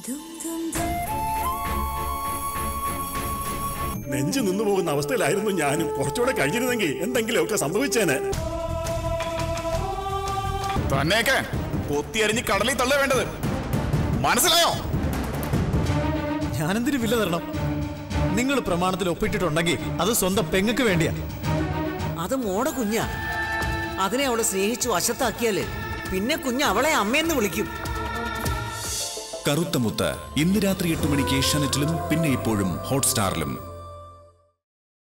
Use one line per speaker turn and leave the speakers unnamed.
നെഞ്ചു നിന്നു പോകുന്ന അവസ്ഥയിലായിരുന്നു ഞാനും കുറച്ചുകൂടെ കഴിഞ്ഞിരുന്നെങ്കിൽ എന്തെങ്കിലുമൊക്കെ സംഭവിച്ചേനെ
തന്നെയൊക്കെ പൊത്തിയരിഞ്ഞ് കടലിൽ തള്ള വേണ്ടത് മനസ്സിലായോ
ഞാനെന്തിനു വില തരണം നിങ്ങൾ പ്രമാണത്തിൽ ഒപ്പിട്ടിട്ടുണ്ടെങ്കിൽ അത് സ്വന്തം പെങ്ങക്ക് വേണ്ടിയാ
അത് മോടെ കുഞ്ഞാ അതിനെ അവള് സ്നേഹിച്ചു വശത്താക്കിയാല് പിന്നെ കുഞ്ഞ് അവളെ അമ്മയെന്ന് വിളിക്കും
കറുത്ത മുത്ത് ഇന്ന് രാത്രി എട്ട് മണിക്ക് ഏഷ്യാനെറ്റിലും പിന്നെ ഇപ്പോഴും ഹോട്ട്സ്റ്റാറിലും